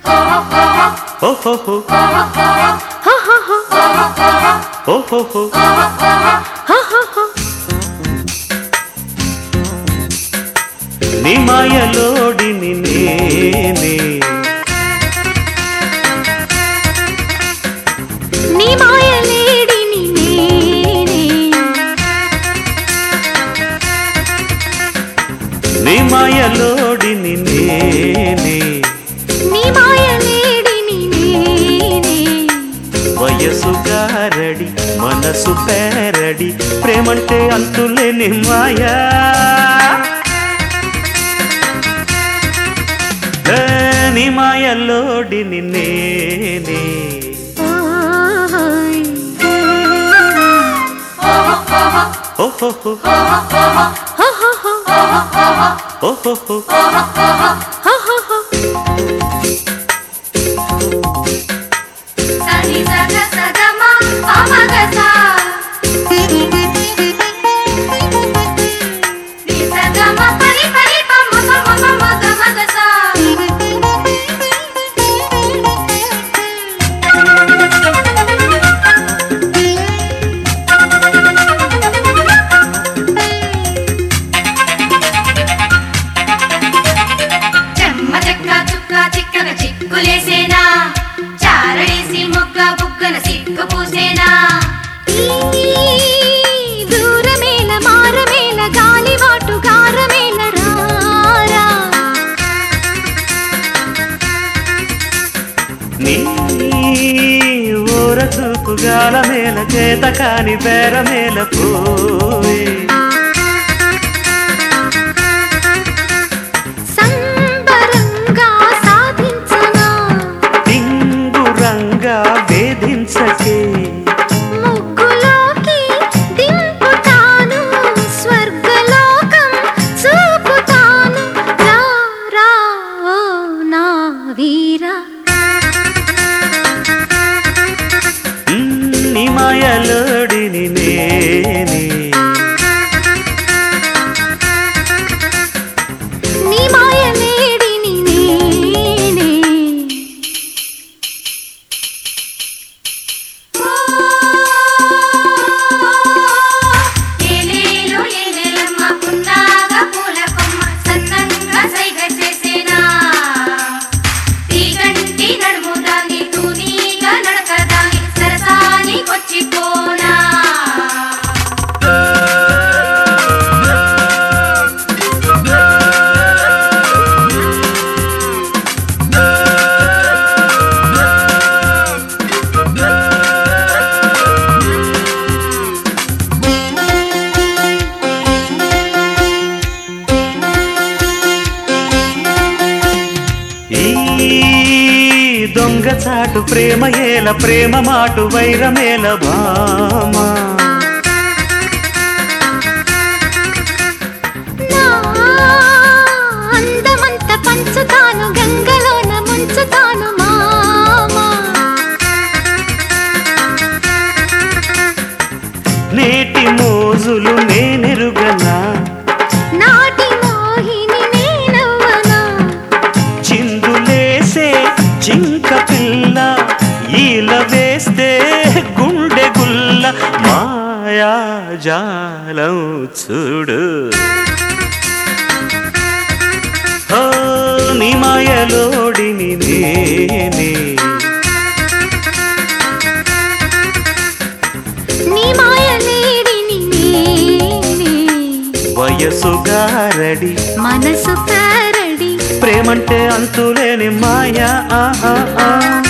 ఓహోహో ఓహోహో నీ మాయలోడిని నేనే నీ మాయలేడిని నేనే నీ మాయలోడిని నేనే నీ మాయలేడిని నేనే వయసు గారడి మనసు పేరడి ప్రేమంటే అంతులేని మాయా ఏ, నీ మాయలోడిని నేనే ఓయ్. ఓహోహో ఓహోహో సని సగ సగమ పమగస ని సగమ పని పని పమ పమ పమ గమగస చెమ్మ చెక్క చుక్క చిక్కన చిక్కులేసేనా చారడేసి మొగ్గ బుగ్గన సిగ్గు పూసేనా దూరమేల మారమేల గాలివాటు గారమేల రారా నీ ఊర చూపు గాల మేల చేత కాని బేర మేల పోయి సంబరంగా సాధించనా టింగురంగా వేధించకే ముగ్గులోకి దింపుతాను స్వర్గలోకం చూపుతాను రా రా ఓ నా వీరా మ్, నీ మాయలోడిని నేనే నీ మాయలేడిని నేనే ఏలేలో ఏలేలమ్మ పున్నాగా పూల కొమ్మ సన్నంగా సైగ చేసేనా తీగంటి నడుము దాగి తూనీగా నడక దాగి సరసానికొచ్చిపోనా ఈ దొంగ చాటు ప్రేమ ఏల ప్రేమ మాటు వైరమేల భామా నా అందమంత పంచుతాను గంగలోన ముంచుతాను మామా నేటి మోజులు నేనెరుగనా నాటి మోహిని నేనవ్వనా చిందులేసే జింక పిల్ల ఈల వేస్తే గుండె గుల్ల మాయా జాలం చూడు ఓ నీ మాయలోడిని నేనే నీ మాయలేడిని నేనే వయసు గారడి మనసు పారడి ప్రేమంటే అంతులేని మాయా ఆ, ఆ, ఆ.